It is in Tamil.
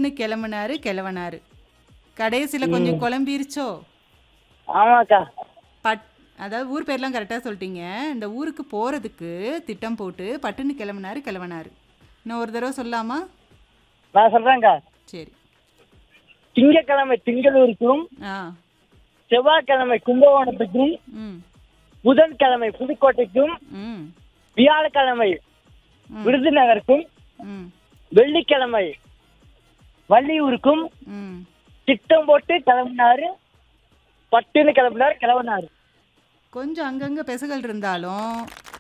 பட்டுன்னு கிளம்புனாரு கிளவனாரு கடைசியில் கொஞ்சம் குழம்பிருச்சோ ஆமாக்கா பட் அதாவது ஊர் பேர்லாம் கரெக்டாக சொல்லிட்டீங்க இந்த ஊருக்கு போகிறதுக்கு திட்டம் போட்டு பட்டுன்னு கிளம்புனாரு கிளவனாரு இன்னும் ஒரு தடவை சொல்லலாமா நான் சொல்றேன்க்கா சரி திங்கட்கிழமை திங்களூருக்கும் ஆ செவ்வாய்க்கிழமை கும்பகோணத்துக்கும் ம் புதன்கிழமை புதுக்கோட்டைக்கும் ம் வியாழக்கிழமை விருதுநகருக்கும் ம் வெள்ளிக்கிழமை வள்ளியூருக்கும் ம் திட்டம் போட்டு கிளம்பினாரு பட்டுன்னு கிளம்பினாரு கிளம்பினாரு கொஞ்சம் அங்கங்கே பெசகள் இருந்தாலும்